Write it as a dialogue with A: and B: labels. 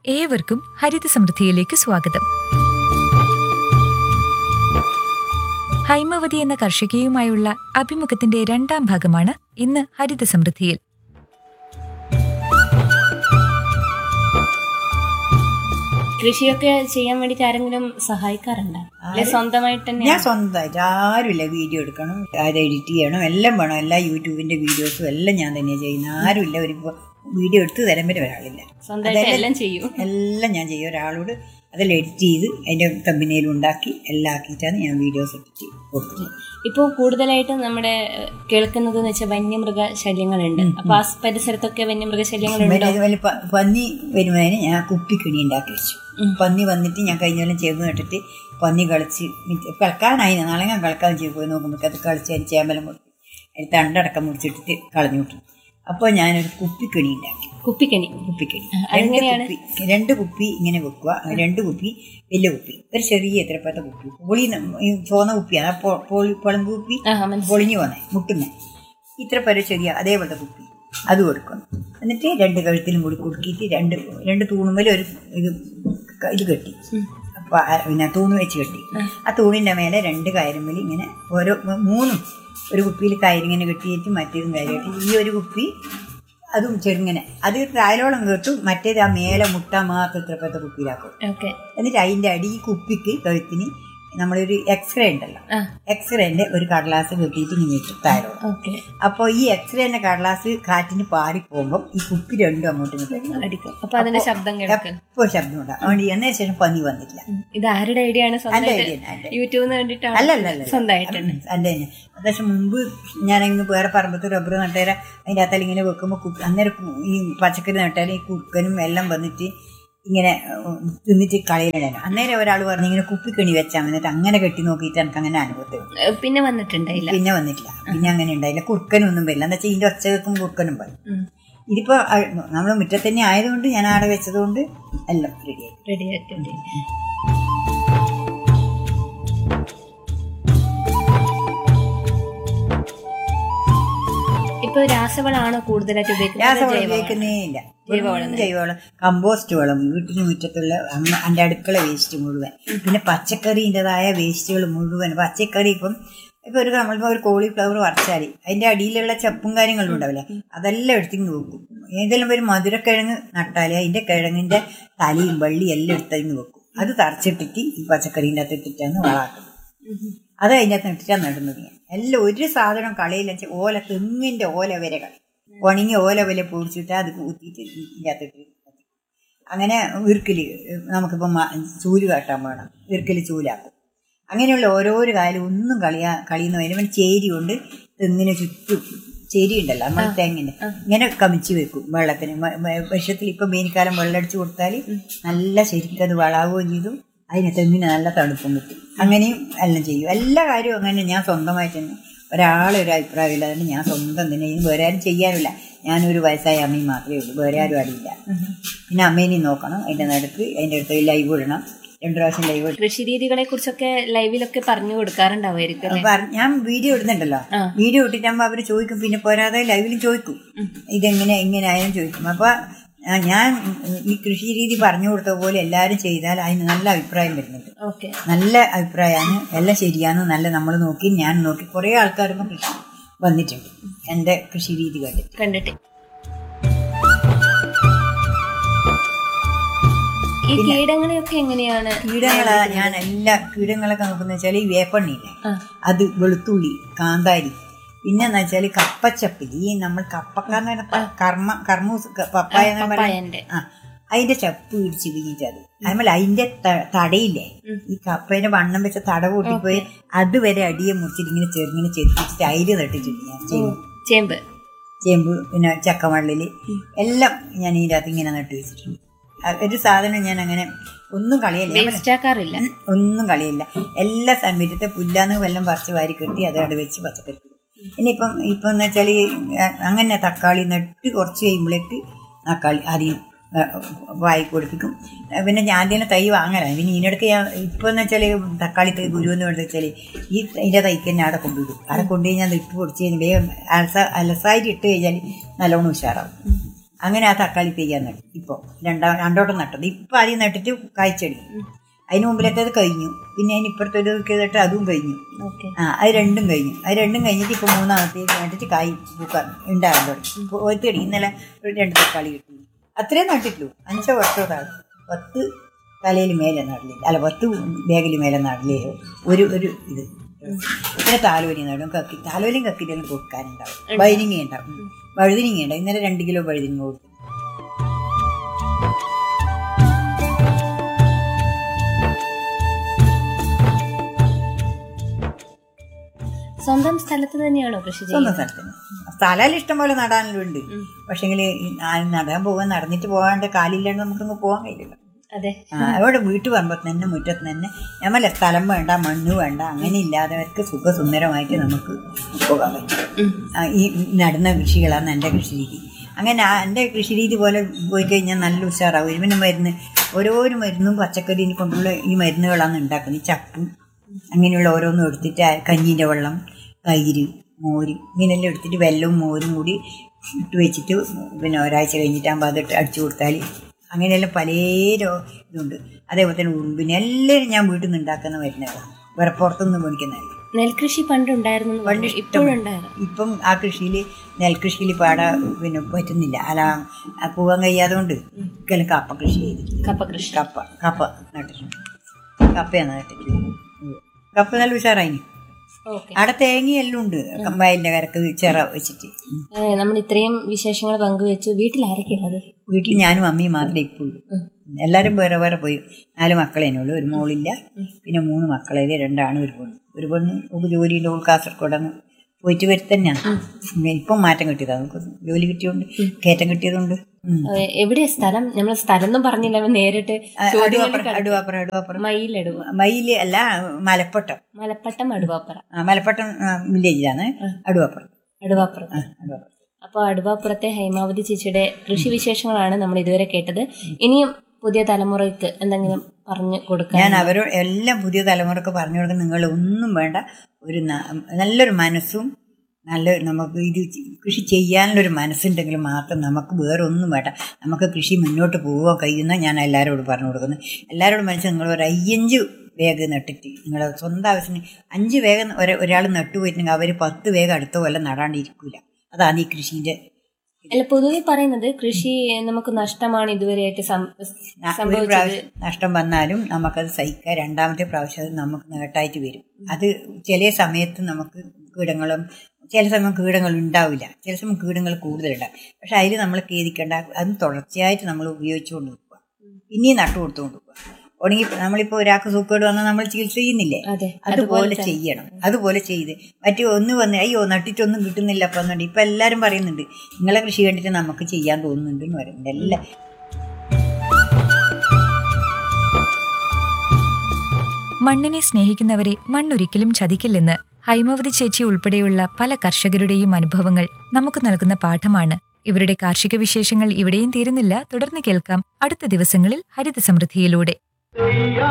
A: ഏവർക്കും ഹരിത സമൃദ്ധിയിലേക്ക് സ്വാഗതം ഹൈമവതി എന്ന കർഷകയുമായുള്ള അഭിമുഖത്തിന്റെ രണ്ടാം ഭാഗമാണ് ഇന്ന് ഹരിത സമൃദ്ധിയിൽ
B: കൃഷിയൊക്കെ ചെയ്യാൻ വേണ്ടിട്ട് ആരെങ്കിലും സഹായിക്കാറുണ്ടോ അല്ലെ സ്വന്തമായിട്ട് തന്നെ
C: ഞാൻ സ്വന്തമായിട്ട് ആരുമില്ല വീഡിയോ എടുക്കണം അത് എഡിറ്റ് ചെയ്യണം എല്ലാം വേണം എല്ലാ യൂട്യൂബിന്റെ വീഡിയോസും എല്ലാം ഞാൻ തന്നെ ചെയ്യുന്ന ആരുമില്ല ഒരു വീഡിയോ എടുത്ത് തരാൻ പറ്റും ഒരാളില്ല
B: സ്വന്തമായിട്ട് എല്ലാം ചെയ്യും
C: എല്ലാം ഞാൻ ചെയ്യും ഒരാളോട് അതെല്ലാം എഡിറ്റ് ചെയ്ത് അതിന്റെ കമ്പനിയിൽ ഉണ്ടാക്കി എല്ലാം ആക്കിയിട്ടാണ് ഞാൻ വീഡിയോസ് എടുത്ത് കൊടുക്കുന്നത്
B: ഇപ്പോൾ കൂടുതലായിട്ട് നമ്മുടെ ഏഹ്, കേൾക്കുന്നത് എന്ന് വെച്ചാൽ വന്യമൃഗ ശല്യങ്ങളുണ്ട് അപ്പൊ ആ പരിസരത്തൊക്കെ വന്യമൃഗ ശല്യങ്ങളുണ്ടോ
C: പിന്നെ അതുപോലെ പ- പന്നി വരുന്നതിന് ഞാൻ കുപ്പിക്കിണി ഉണ്ടാക്കി വെച്ചു പന്നി വന്നിട്ട് ഞാൻ കഴിഞ്ഞ കൊല്ലം ചേർന്ന് നട്ടിട്ട് പന്നി കളിച്ച് മിറ്റ- കളിക്കാനായി നാളെ ഞാൻ കളിക്കാൻ ചെയ്ത് പോയി നോക്കുമ്പോൾ അത് കളിച്ച് അതിന് ചേമ്പലം കൊടുത്തു അതിന് തണ്ടടക്കം മുറിച്ചിട്ടിട്ട് കളഞ്ഞു വിട്ടു അപ്പോൾ ഞാനൊരു കുപ്പിക്കിണി ഉണ്ടാക്കി
B: കുപ്പിക്കണി
C: കുപ്പിക്കിണി
B: ആ,
C: രണ്ട്
B: അതെങ്ങനെയാണ്?
C: കുപ്പി രണ്ട് കുപ്പി ഇങ്ങനെ വെക്കുക രണ്ട് കുപ്പി വലിയ കുപ്പി ഒരു ചെറിയ എത്രപ്പത്തെ കുപ്പി പൊളി ഈ ചോന്ന കുപ്പിയാണ് ആ പൊ- പൊളി പൊളങ്ക് കുപ്പി
B: ആ മനസ്സിലായി
C: പൊളിഞ്ഞു വന്നേ മുട്ടുന്നേ ഇത്ര പര ചെറിയ അതേപോലത്തെ കുപ്പി അത് കൊടുക്കണം എന്നിട്ട് രണ്ട് കഴുത്തിലും കൂടി കുടുക്കിയിട്ട് രണ്ട് രണ്ട് തൂണുമ്മൽ ഒരു ഇത് ക- ഇത് കെട്ടി അപ്പൊ ആ പിന്നെ തൂണ് വെച്ച് കെട്ടി ആ തൂണിന്റെ മേലെ രണ്ട് കയറുമ്മൽ ഇങ്ങനെ ഓരോ മൂന്നും ഒരു കുപ്പിയിൽ കയറിങ്ങനെ കെട്ടിയിട്ട് മറ്റേതും കയറി കെട്ടി ഈ ഒരു കുപ്പി അതും ചെറുങ്ങനെ അത് താലോളം കെട്ടും മറ്റേത് ആ മേലെ മുട്ട മാത്രം ഇത്രപ്പത്തെ കുപ്പിയിലാക്കും
B: ഓക്കെ
C: എന്നിട്ട് അതിന്റെ അടി ഈ കുപ്പിക്ക് കഴുത്തിന് നമ്മളൊരു എക്സ്റേ ഉണ്ടല്ലോ
B: ആ
C: എക്സ്റേന്റെ ഒരു കടലാസ് കെട്ടിയിട്ട് ഇങ്ങനെ ഇട്ടു താഴോട്ട്
B: ഓക്കെ
C: അപ്പോൾ ഈ എക്സ്റേന്റെ കടലാസ് കാറ്റിന് പാറി പോകുമ്പോൾ ഈ കുപ്പി രണ്ടും അങ്ങോട്ടും ഇങ്ങോട്ടും
B: അടിക്കും അപ്പൊ അതിന്റെ ശബ്ദം കേൾക്കും
C: എപ്പോൾ ശബ്ദം ഉണ്ടാവും അതുകൊണ്ട് എന്നതിന് ശേഷം പന്നി വന്നിട്ടില്ല
B: ഇത് ആരുടെ ഐഡിയ ആണ്
C: എൻ്റെ
B: സ്വന്തമായിട്ട്
C: ഐഡിയ തന്നെ, എൻ്റെ.
B: യൂട്യൂബിന് വേണ്ടിയിട്ടാണ്
C: അല്ല അല്ല അല്ല
B: സ്വന്തമായിട്ടുണ്ട്
C: എൻ്റെ തന്നെ പക്ഷെ മുമ്പ് ഞാനിങ്ങനെ വേറെ പറമ്പത്ത് റബ്ബർ നട്ടേരാ അതിൻ്റെ അകത്തിൽ ഇങ്ങനെ വെക്കുമ്പോൾ കുപ്പി അന്നേരം കു- ഈ പച്ചക്കറി നട്ടാൽ ഈ കുറുക്കനും എല്ലാം വന്നിട്ട് ഇങ്ങനെ ഉം, തിന്നിട്ട് കളയിലുണ്ടായിരുന്നു അന്നേരം ഒരാൾ പറഞ്ഞു ഇങ്ങനെ കുപ്പിക്കണി വെച്ചാൽ എന്നിട്ട് അങ്ങനെ കെട്ടി നോക്കിയിട്ട് എനിക്ക് അങ്ങനെ അനുഭവത്തിൽ
B: ഏഹ്, പിന്നെ വന്നിട്ടുണ്ടായില്ല
C: പിന്നെ വന്നിട്ടില്ല പിന്നെ അങ്ങനെ ഉണ്ടായില്ല കുറുക്കനും ഒന്നും വരില്ല എന്താ വെച്ചാൽ ഇതിന്റെ ഒച്ച കേൾക്കും കുറുക്കനും പറയും
B: ഉം.
C: ഇതിപ്പോ നമ്മൾ മുറ്റത്ത് തന്നെ ആയതുകൊണ്ട് ഞാൻ ആടെ വെച്ചതുകൊണ്ട് എല്ലാം റെഡിയായി
B: റെഡിയാക്കിയിട്ടുണ്ട് ഇപ്പൊ രാസവളാണോ കൂടുതലായിട്ട് ഉപയോഗിക്കുന്നത്
C: രാസവളം
B: ജൈവവളം?
C: ഉപയോഗിക്കുന്നേ ഇല്ല വെറും ജൈവവളം കമ്പോസ്റ്റ് വളം വീട്ടിന് മുറ്റത്തുള്ള അമ്മ എൻ്റെ അടുക്കള വേസ്റ്റ് മുഴുവൻ പിന്നെ പച്ചക്കറിൻ്റെതായ വേസ്റ്റുകൾ മുഴുവൻ പച്ചക്കറി ഇപ്പം ഇപ്പൊ ഒരു നമ്മളിപ്പോ ഒരു കോളിഫ്ലവർ വറച്ചാൽ അതിന്റെ അടിയിലുള്ള ചപ്പും കാര്യങ്ങളും ഉണ്ടാവില്ലേ അതെല്ലാം എടുത്തിങ്ങ് വെക്കും ഏതെങ്കിലും ഒരു മധുരക്കിഴങ്ങ് നട്ടാൽ അതിന്റെ കിഴങ്ങിന്റെ തലയും വള്ളിയും എല്ലാം എടുത്തിങ്ങ് വെക്കും അത് തറച്ചിട്ടിട്ട് ഈ പച്ചക്കറീൻ്റെ അകത്ത് ഇട്ടിട്ടാണ് വളമാക്കുന്നത് അത് അതിൻ്റെ അകത്ത് ഇട്ടിട്ടാണ് നടുന്നത് ഞാൻ എല്ലാം ഒരു സാധനം കളയില്ല വെച്ചാൽ ഓല തെങ്ങിന്റെ ഓല വരെ കളി ഉണങ്ങിയ ഓല വരെ പൊടിച്ചിട്ട് അത് കൂത്തിയിട്ട് ഇതിൻ്റെ അകത്ത് ഇട്ടിട്ട് അങ്ങനെ ഇറുക്കല് നമുക്കിപ്പം മ- ചൂല് കാട്ടാൻ വേണം ഇറുക്കല് ചൂലാക്കും അങ്ങനെയുള്ള ഓരോരോ കാര്യം ഒന്നും കളിയാ കളിയുന്ന വരുമ്പോൾ ചേരി കൊണ്ട് തെങ്ങിന് ചുറ്റും ചേരി ഉണ്ടല്ലോ നമ്മൾ തെങ്ങിന് ഇങ്ങനെ കമിച്ച് വെക്കും വെള്ളത്തിന് വ- വ- വർഷത്തിൽ ഇപ്പം വേനൽക്കാലം വെള്ളം അടിച്ചു കൊടുത്താൽ നല്ല ശരിക്കും അത് വളാവുകയും ചെയ്തു അതിന് തെങ്ങിന് നല്ല തണുപ്പും കിട്ടും അങ്ങനെയും എല്ലാം ചെയ്യും എല്ലാ കാര്യവും അങ്ങനെ ഞാൻ സ്വന്തമായിട്ട് തന്നെ ഒരാളെ ഒരു അഭിപ്രായമില്ല അതുകൊണ്ട് ഞാൻ സ്വന്തം തന്നെ ഇനി വേറെ ആരും ചെയ്യാനില്ല ഞാനൊരു വയസ്സായ അമ്മയും മാത്രമേ ഉള്ളൂ വേറെ ആരും അടിയില്ല പിന്നെ അമ്മേനെയും നോക്കണം അതിൻ്റെ നടുക്ക് അതിൻ്റെ അടുത്ത് ലൈവ് ഇടണം രണ്ടു പ്രാവശ്യം ലൈവ് ഇടണം
B: കൃഷി രീതികളെ കുറിച്ചൊക്കെ ലൈവിലൊക്കെ പറഞ്ഞു കൊടുക്കാറുണ്ടാവുമായിരിക്കും അല്ലേ?
C: പറ- ഞാൻ വീഡിയോ ഇടുന്നുണ്ടല്ലോ
B: ആ.
C: വീഡിയോ ഇട്ടിട്ടാകുമ്പോൾ അവർ ചോദിക്കും പിന്നെ പോരാതെ ലൈവിലും ചോദിക്കും ഇതെങ്ങനെ എങ്ങനെ ആയാലും ചോദിക്കും അപ്പൊ ആ, ഞാൻ ഈ കൃഷി രീതി പറഞ്ഞു കൊടുത്ത പോലെ എല്ലാവരും ചെയ്താൽ അതിന് നല്ല അഭിപ്രായം വരുന്നുണ്ട്
B: ഓക്കെ
C: നല്ല അഭിപ്രായമാണ് എല്ലാം ശരിയാണ് നല്ല നമ്മൾ നോക്കി ഞാൻ നോക്കി കുറേ ആൾക്കാർക്കും കൃഷി വന്നിട്ടുണ്ട് എൻ്റെ കൃഷി രീതി കണ്ടിട്ട്
B: കണ്ടിട്ട് ഈ കീടങ്ങളെയൊക്കെ എങ്ങനെയാണ്
C: കീടങ്ങളെ ഞാൻ എല്ലാ കീടങ്ങളൊക്കെ നോക്കുന്ന വെച്ചാൽ ഈ വേപ്പണ്ണിയില്ലേ
B: ആ.
C: അത് വെളുത്തുള്ളി കാന്താരി പിന്നെ എന്ന് വെച്ചാൽ കപ്പച്ചപ്പിൽ ഈ നമ്മൾ കപ്പക്കാന്ന് പറഞ്ഞ പ- കർമ്മ കർമ്മൂസ് ക- പപ്പായ എന്ന് പറയുന്നത്
B: പപ്പായന്റെ
C: ആ അതിന്റെ ചപ്പ് പിടിച്ച് വീഞ്ഞിട്ടത് അതുപോലെ അതിന്റെ ത- തടയില്ലേ ഈ കപ്പേന്റെ വണ്ണം വെച്ച തട പൊട്ടിപ്പോയി അതുവരെ അടിയെ മുറിച്ചിട്ട് ഇങ്ങനെ ചെറുങ്ങനെ ചെത്തിച്ചിട്ട് അയില് തട്ടിച്ചിട്ട് ഞാൻ ചെയ്യും
B: ചേമ്പ്
C: ചേമ്പ് പിന്നെ ചക്കമള്ളില് എല്ലാം ഞാൻ ഇതിൻ്റെ അകത്ത് ഇങ്ങനെ നട്ടു വെച്ചിട്ടുണ്ട് അ- ഒരു സാധനം ഞാൻ അങ്ങനെ ഒന്നും കളയല്ല ഞാൻ
B: വേസ്റ്റ് ആക്കാറില്ല
C: ഉം, ഒന്നും കളിയില്ല എല്ലാ സമയത്തെ പുല്ലാന്ന് വെല്ലം പറിച്ച് വാരി കെട്ടി അത് അവിടെ വെച്ച് പച്ചക്കറി ഇടും. ഇനിയിപ്പം ഇപ്പം എന്ന് വെച്ചാൽ അങ്ങനെ തക്കാളി നട്ട് കുറച്ച് കഴിയുമ്പോഴേക്ക് തക്കാളി ആദ്യം ആ, വായി കൊടുപ്പിക്കും ആ, പിന്നെ ഞാൻ തന്നെ തൈ വാങ്ങലാണ് പിന്നെ ഇതിനിടയ്ക്ക് ഞാൻ ഇപ്പം എന്ന് വെച്ചാൽ തക്കാളി തൈ ഗുരുവെന്ന് പറഞ്ഞ വെച്ചാൽ ഈ ഇതിൻ്റെ തൈക്ക് തന്നെ അവിടെ കൊണ്ടുവിടും അവിടെ കൊണ്ടുപോയി ഞാൻ ഇട്ട് പൊടിച്ച് കഴിഞ്ഞ് വേഗം അലസ അലസായിട്ട് ഇട്ട് കഴിഞ്ഞാൽ നല്ലോണം ഉഷാറാവും അങ്ങനെ ആ തക്കാളി തേക്കാൻ നട്ടു ഇപ്പോൾ രണ്ടാം രണ്ടോട്ടം നട്ടത് ഇപ്പം ആദ്യം നട്ടിട്ട് കായ്ച്ചടി അതിന് മുമ്പിലത്തേത് കഴിഞ്ഞു പിന്നെ അതിന് ഇപ്പുറത്തെ ഒരു കേട്ടിട്ട് അതും കഴിഞ്ഞു
B: ഓക്കെ
C: ആ അത് രണ്ടും കഴിഞ്ഞു അത് രണ്ടും കഴിഞ്ഞിട്ട് ഇപ്പോൾ മൂന്നാമത്തേക്ക് നട്ടിട്ട് കായ് പൂക്കാൻ ഉണ്ടാകാൻ തുടങ്ങി ഒത്തിരി ഇന്നലെ ഒരു രണ്ട് തക്കാളി കിട്ടി അത്രയും നട്ടിട്ടുള്ളൂ അഞ്ചോ വർഷമോ താഴെ പത്ത് തലയിൽ മേലെ നടലേ അല്ല പത്ത് ബാഗിൽ മേലെ നടലേ ഒരു ഒരു ഇത് പിന്നെ താലോലി നടും കക്കി താലോലിയും കക്കിലും കൊടുക്കാനുണ്ടാവും വഴുതിങ്ങ ഉണ്ടാവും വഴുതിനിങ്ങ ഉണ്ടാവും ഇന്നലെ രണ്ട് കിലോ വഴുതിനിങ്ങ കൊടുത്തു
B: സ്വന്തം സ്ഥലത്ത് തന്നെയാണോ കൃഷി
C: സ്വന്തം
B: ചെയ്യുന്നത്
C: സ്ഥലത്തിന് സ്ഥലം ഇഷ്ടം പോലെ നടാനുണ്ട് പക്ഷെങ്കിൽ നടാൻ പോകാൻ നടന്നിട്ട് പോകാണ്ട് കാലില്ലാണ്ട് നമുക്കങ്ങ് പോകാൻ കഴിയില്ല
B: അതെ
C: ആ, അവിടെ വീട്ടു പറമ്പത്ത് തന്നെ മുറ്റത്ത് തന്നെ ഞമ്മല്ല സ്ഥലം വേണ്ട മണ്ണ് വേണ്ട അങ്ങനെ ഇല്ലാത്തവർക്ക് സുഖസുന്ദരമായിട്ട് നമുക്ക് പോകാൻ പറ്റും ആ, ഈ നടുന്ന കൃഷികളാണ് എൻ്റെ കൃഷി രീതി അങ്ങനെ ആ എൻ്റെ കൃഷി രീതി പോലെ പോയി കഴിഞ്ഞാൽ നല്ല ഉഷാറാവും പിന്നെ മരുന്ന് ഓരോരോ മരുന്നും പച്ചക്കറിനെ കൊണ്ടുള്ള ഈ മരുന്നുകളാണ് ഉണ്ടാക്കുന്നത് ഈ ചപ്പും അങ്ങനെയുള്ള ഓരോന്നും എടുത്തിട്ട് ആ കഞ്ഞീൻ്റെ വെള്ളം തൈര് മോര് ഇങ്ങനെല്ലാം എടുത്തിട്ട് വെല്ലവും മോരും കൂടി ഇട്ട് വെച്ചിട്ട് പിന്നെ ഒരാഴ്ച കഴിഞ്ഞിട്ടാകുമ്പോൾ അതിട്ട് അടിച്ചു കൊടുത്താൽ അങ്ങനെയെല്ലാം പല രോ- ഇതുണ്ട് അതേപോലെ തന്നെ ഉറുമ്പിന് എല്ലാവരും ഞാൻ വീട്ടിൽ നിന്ന് ഉണ്ടാക്കുന്ന മരുന്നുകളാണ് വേറെ പുറത്തുനിന്ന് മേടിക്കുന്നതല്ല
B: നെൽകൃഷി പണ്ടുണ്ടായിരുന്നു എന്ന് പറഞ്ഞു. ഇപ്പോഴും ഉണ്ടായിരുന്നു
C: ഇപ്പം ആ കൃഷിയിൽ നെൽകൃഷിയിൽ പാടാ പിന്നെ പറ്റുന്നില്ല അല്ല ആ പോകാൻ കഴിയാതെ കൊണ്ട് ഒരിക്കലും കപ്പ കൃഷി ചെയ്തു
B: കപ്പ കൃഷി
C: കപ്പ കപ്പ നട്ടിട്ടുണ്ട് കപ്പയാണ് നട്ടിട്ടുള്ളത് ഉം. കപ്പ നല്ല ഉഷാറായിന്
B: ഓക്കെ
C: അവിടെ തേങ്ങയെല്ലാം ഉണ്ട് വയലിൻ്റെ കരക്ക് ചിറ വെച്ചിട്ട് ഉം.
B: നമ്മൾ ഇത്രയും വിശേഷങ്ങൾ പങ്കുവെച്ചു വീട്ടിൽ ആരൊക്കെയുള്ളത്
C: വീട്ടിൽ ഞാനും അമ്മയും മാത്രമേ ഇപ്പോൾ ഉള്ളൂ എല്ലാവരും വേറെ വേറെ പോയി നാല് മക്കളേ ഉള്ളൂ ഒരു മോളില്ല പിന്നെ മൂന്ന് മക്കളെ രണ്ടാണ് ഒരു പെണ്ണ് ഒരു പെണ്ണ് ഒരു ജോലിയുടെ ഓൾ കാസർഗോഡാണ് പോയിട്ട് വരും തന്നെയാണ് ഇപ്പം മാറ്റം കിട്ടിയതാണ് നമുക്ക് ജോലി കിട്ടിയതുകൊണ്ട് കയറ്റം കിട്ടിയതുകൊണ്ട് ഉം.
B: ഏഹ് എവിടെയാ സ്ഥലം നമ്മൾ സ്ഥലം ഒന്നും പറഞ്ഞില്ല അവൻ നേരിട്ട്
C: ആ, അടുവാപ്പുറം അടുവാപ്പുറം അടുവാപ്പുറം
B: മയിലെടുവ
C: മയില് അല്ല മലപ്പട്ടം
B: മലപ്പട്ടം അടുവാപ്പുറം
C: ആ, മലപ്പട്ടം ആ, വില്ലേജിലാണ് അടുവാപ്പുറം
B: അടുവാപ്പുറം
C: ആ, അടുവാപ്പുറം
B: അപ്പോൾ അടുവാപ്പുറത്തെ ഹൈമാവതി ചേച്ചിയുടെ കൃഷി വിശേഷങ്ങളാണ് നമ്മൾ ഇതുവരെ കേട്ടത് ഇനിയും പുതിയ തലമുറയ്ക്ക് എന്തെങ്കിലും പറഞ്ഞു കൊടുക്കാൻ
C: ഞാൻ അവരോട് എല്ലാം പുതിയ തലമുറക്ക് പറഞ്ഞു കൊടുക്കുന്ന നിങ്ങൾ ഒന്നും വേണ്ട ഒരു ന- നല്ലൊരു മനസ്സും നല്ല നമുക്ക് ഇത് ചെ- കൃഷി ചെയ്യാനുള്ളൊരു മനസ്സുണ്ടെങ്കിൽ മാത്രം നമുക്ക് വേറെ ഒന്നും വേണ്ട നമുക്ക് കൃഷി മുന്നോട്ട് പോകാൻ കഴിയുന്ന ഞാൻ എല്ലാവരോടും പറഞ്ഞു കൊടുക്കുന്നത് എല്ലാവരോടും മനസ്സിൽ നിങ്ങൾ ഒരു അയ്യഞ്ച് വേഗം നട്ടിട്ട് നിങ്ങളെ സ്വന്തം ആവശ്യത്തിന് അഞ്ച് വേഗം ഒരാൾ നട്ടുപോയിട്ടുണ്ടെങ്കിൽ അവർ പത്ത് വേഗം അടുത്ത കൊല്ലം നടാണ്ടിരിക്കില്ല അതാണ് ഈ കൃഷിൻ്റെ
B: അല്ല പൊതുവെ പറയുന്നത് കൃഷി നമുക്ക് നഷ്ടമാണ് ഇതുവരെയായിട്ട് സം-
C: ഒരു
B: സംഭവിച്ചത്
C: പ്രാവശ്യം നഷ്ടം വന്നാലും നമുക്കത് സഹിക്കാം രണ്ടാമത്തെ പ്രാവശ്യം അത് നമുക്ക് നേട്ടായിട്ട് വരും അത് ചില സമയത്ത് നമുക്ക് കീടങ്ങളും ചില സമയം കീടങ്ങൾ ഉണ്ടാവില്ല ചില സമയം കീടങ്ങൾ കൂടുതലുണ്ടാവും പക്ഷെ അതിൽ നമ്മൾ ഖേദിക്കേണ്ട അത് തുടർച്ചയായിട്ട് നമ്മൾ ഉപയോഗിച്ചുകൊണ്ട് നിൽക്കുക പിന്നെയും നട്ടു കൊടുത്തുകൊണ്ട് നിൽക്കുക ഉണങ്ങി നമ്മളിപ്പോൾ ഒരാൾക്ക് സൂക്കേട് വന്നാൽ നമ്മൾ ചികിത്സ ചെയ്യുന്നില്ലേ
B: അതെ
C: അതുപോലെ ചെയ്യണം അതുപോലെ ചെയ്ത് മറ്റു ഒന്ന് വന്ന് അയ്യോ നട്ടിട്ടൊന്നും കിട്ടുന്നില്ല അപ്പം എന്നുണ്ട് ഇപ്പം എല്ലാവരും പറയുന്നുണ്ട് നിങ്ങളെ കൃഷി കണ്ടിട്ട് നമുക്ക് ചെയ്യാൻ തോന്നുന്നുണ്ട് എന്ന് പറയുന്നുണ്ട് എല്ലാം
A: മണ്ണിനെ സ്നേഹിക്കുന്നവരെ മണ്ണൊരിക്കലും ചതിക്കില്ലെന്ന് ഹൈമവതി ചേച്ചി ഉൾപ്പെടെയുള്ള പല കർഷകരുടെയും അനുഭവങ്ങൾ നമുക്ക് നൽകുന്ന പാഠമാണ് ഇവരുടെ കാർഷിക വിശേഷങ്ങൾ ഇവിടെയും തീരുന്നില്ല തുടർന്ന് കേൾക്കാം അടുത്ത ദിവസങ്ങളിൽ ഹരിത സമൃദ്ധിയിലൂടെ